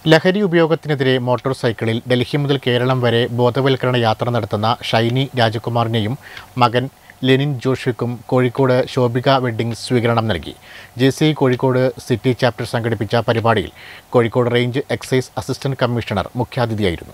ലഹരി ഉപയോഗത്തിനെതിരെ മോട്ടോർ സൈക്കിളിൽ ഡൽഹി മുതൽ കേരളം വരെ ബോധവൽക്കരണ യാത്ര നടത്തുന്ന ഷൈനി രാജകുമാറിനെയും മകൻ ലെനിൻ ജോഷിക്കും കോഴിക്കോട് ശോഭിക വെഡ്ഡിംഗ് സ്വീകരണം നൽകി J C Kozhikode city chapter സംഘടിപ്പിച്ച പരിപാടിയിൽ Kozhikode range excise assistant commissioner മുഖ്യാതിഥിയായിരുന്നു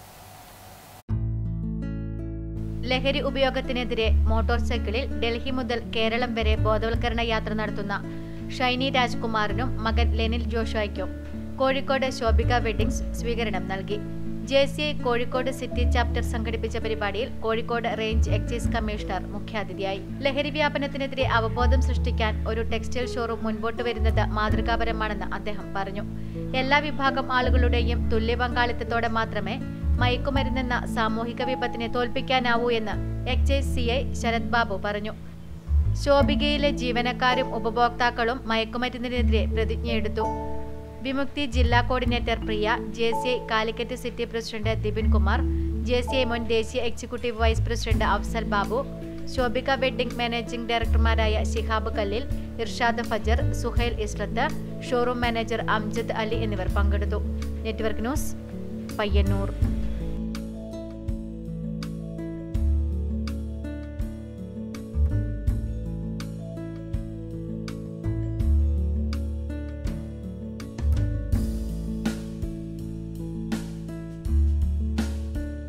ലഹരി ഉപയോഗത്തിനെതിരെ മോട്ടോർ സൈക്കിളിൽ ഡൽഹി മുതൽ കേരളം വരെ ബോധവൽക്കരണ യാത്ര നടത്തുന്ന ഷൈനി രാജ്കുമാറിനും മകൻ ലെനിൽ ജോഷോയ്ക്കും കോഴിക്കോട് ശോഭിക വെഡ്ഡിംഗ്സ് സ്വീകരണം നൽകി J C I Kozhikode city chapter സംഘടിപ്പിച്ച പരിപാടിയിൽ കോഴിക്കോട് റേഞ്ച് എക്സൈസ് കമ്മീഷണർ മുഖ്യാതിഥിയായി ലഹരി വ്യാപനത്തിനെതിരെ അവബോധം സൃഷ്ടിക്കാൻ ഒരു ടെക്സ്റ്റൈൽ ഷോറൂം മുൻപോട്ട് വരുന്നത് മാതൃകാപരമാണെന്ന് അദ്ദേഹം പറഞ്ഞു എല്ലാ വിഭാഗം ആളുകളുടെയും തുല്യ പങ്കാളിത്തത്തോടെ മാത്രമേ മയക്കുമരുന്നെന്ന സാമൂഹിക വിപത്തിനെ തോൽപ്പിക്കാനാവൂ എന്ന് excise C I Sarath Babu പറഞ്ഞു ശോഭികയിലെ ജീവനക്കാരും ഉപഭോക്താക്കളും മയക്കുമരുന്നിനെതിരെ പ്രതിജ്ഞയെടുത്തു വിമുക്തി ജില്ലാ coordinator Priya J C I Calicut city president Dipin Kumar J C I മുൻ ദേശീയ executive vice president Afsal Babu Shobhika wedding managing ഡയറക്ടർമാരായ ശിഹാബ് കല്ലിൽ ഇർഷാദ് ഫജർ സുഹൈൽ ഇസ്രത്ത് ഷോറൂം മാനേജർ അംജദ് അലി എന്നിവർ പങ്കെടുത്തു നെറ്റ്വർക്ക് ന്യൂസ് പയ്യന്നൂർ